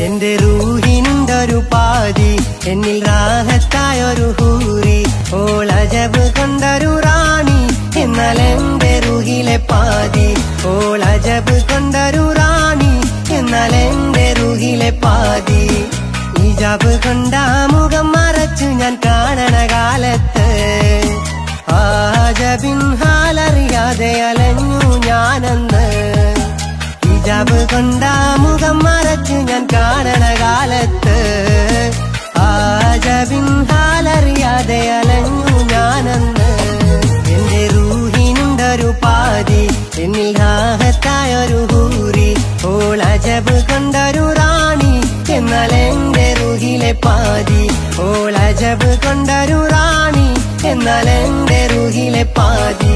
എന്റെ റൂഹിനുണ്ടൊരു പാതി എന്നിൽ റാഹത്തായൊരു ഹൂറി ഓളജബ് കൊണ്ടൊരു റാണി എന്നാൽ എന്റെ റൂഹിലെ പാതി ഓളജബ് കൊണ്ടൊരു റാണി എന്നാൽ എന്റെ റൂഹിലെ പാതി ഇജാബ് കൊണ്ട മുഖം മറച്ചു ഞാൻ കാണണ കാലത്ത് ആജബിൻ ഹാലറിയാതെ അലഞ്ഞു ഞാനെന്ന് ഹിജാബ് കൊണ്ട മുഖം മറച്ചു ഞാൻ കാണണ കാലത്ത് ആജബിൻ ഹാലറിയാതെ അലഞ്ഞു ഞാനെന്ന് എന്റെ റൂഹിനുണ്ടൊരു പാതി എന്നിൽ ഹാഹത്തായൊരു ഹൂറി ഓൾ അജബ് കൊണ്ടൊരു റാണി എന്നാൽ എന്റെ റൂഹിലെ പാതി ഓൾ അജബ് കൊണ്ടൊരു റാണി എന്നാൽ എന്റെ റൂഹിലെ പാതി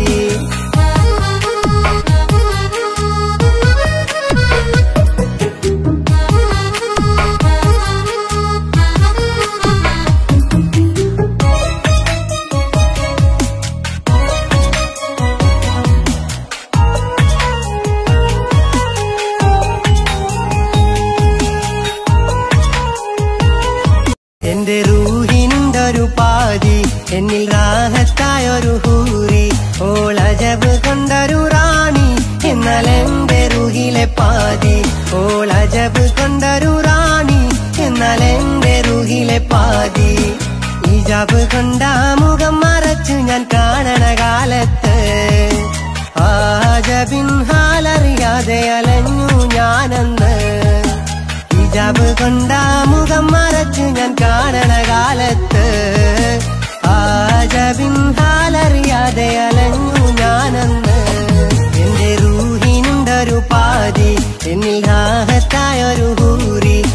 എന്റെ റൂഹിനുണ്ടൊരു പാതി എന്നിൽ റാഹത്തായൊരു ഹൂറി ഓളജബ് കൊണ്ടൊരു റാണി എന്നാൽ എന്റെ റൂഹിലെ പാതി ഓളജബ് കൊണ്ടൊരു റാണി എന്നാൽ എന്റെ റൂഹിലെ പാതി ഇജാബ് കൊണ്ട മുഖം മറച്ചു ഞാൻ കാണണ കാലത്ത് ആജബിൻ ഹാലറിയാതെ അലഞ്ഞു ഞാനെന്ന് ഹിജാബ് കൊണ്ട മുഖം മറച്ചു ഞാൻ കാണണ കാലത്ത് ആജബിൻ ഹാലറിയാതെ അലഞ്ഞു ഞാനെന്ന് എന്റെ റൂഹിനുണ്ടൊരു പാതി എന്നിൽ ഹാഹത്തായൊരു ഹൂറി